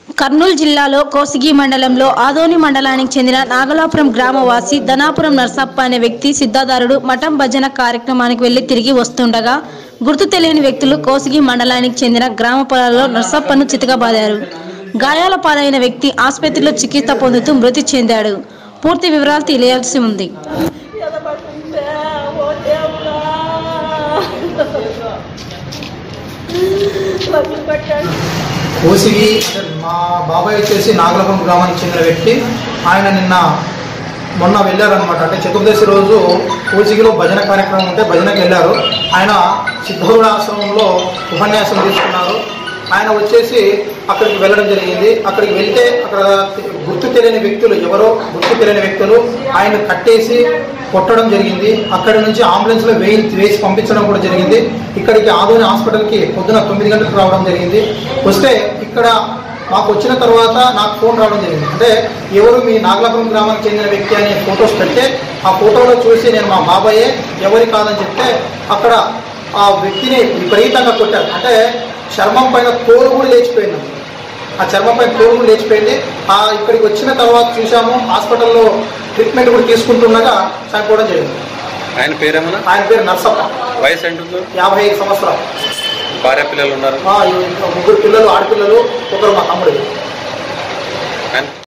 కర్నూలు జిల్లాలో కోసిగి మండలంలో ఆదోని మండలానికి చెందిన నాగలాపురం గ్రామవాసి ధనాపురం నర్సప్ప అనే వ్యక్తి సిద్ధాదారుడు మఠం భజన కార్యక్రమానికి వెళ్లి తిరిగి వస్తుండగా గుర్తు తెలియని వ్యక్తులు కోసిగి మండలానికి చెందిన గ్రామ పొలాల్లో నర్సప్పను చితకబాదారు గాయాల పాలైన వ్యక్తి ఆసుపత్రిలో చికిత్స పొందుతూ మృతి చెందాడు పూర్తి వివరాలు తెలియాల్సి ఉంది ఎదపడుతుంటే ఓ దేవుడా వదిలిపెట్టండి కోసిగి మా బాబాయ్ వచ్చేసి నాగలపురం గ్రామానికి చెందిన వ్యక్తి ఆయన నిన్న మొన్న వెళ్ళారనమాట అంటే చతుర్దశి రోజు కోసిగిలో భజన కార్యక్రమం ఉంటే భజనకి వెళ్ళారు ఆయన సిద్ధౌడ ఆశ్రమంలో ఉపన్యాసం తీసుకున్నారు ఆయన వచ్చేసి అక్కడికి వెళ్ళడం జరిగింది అక్కడికి వెళ్తే అక్కడ గుర్తు తెలియని వ్యక్తులు ఎవరో గుర్తు తెలియని వ్యక్తులు ఆయన కట్టేసి కొట్టడం జరిగింది అక్కడి నుంచి అంబులెన్స్లో వేయి వేసి పంపించడం కూడా జరిగింది ఇక్కడికి ఆదోని హాస్పిటల్కి పొద్దున తొమ్మిది గంటలకు రావడం జరిగింది వస్తే ఇక్కడ మాకు వచ్చిన తర్వాత నాకు ఫోన్ రావడం జరిగింది అంటే ఎవరు మీ నాగలాపురం గ్రామానికి చెందిన వ్యక్తి అనే ఫొటోస్ పెడితే ఆ ఫోటోలో చూసి నేను మా బాబాయే ఎవరి కాదని చెప్తే అక్కడ ఆ వ్యక్తిని విపరీతంగా కొట్టారు అంటే చర్మం పైన తోలు కూడా లేచిపోయింది ఆ చర్మం పైన తోలు కూడా లేచిపోయింది ఆ ఇక్కడికి వచ్చిన తర్వాత చూసాము హాస్పిటల్లో ట్రీట్మెంట్ కూడా తీసుకుంటుండగా చనిపోవడం జరిగింది ఆయన పేరేమన్నా ఆయన పేరు నర్సప్ప వయసు ఎంత యాభై ఐదు సంవత్సరాలు భార్య పిల్లలు ఉన్నారు ఆ, ఈ ముగ్గురు పిల్లలు ఆడపిల్లలు ఒకరు మా తమ్ముడు ఆయన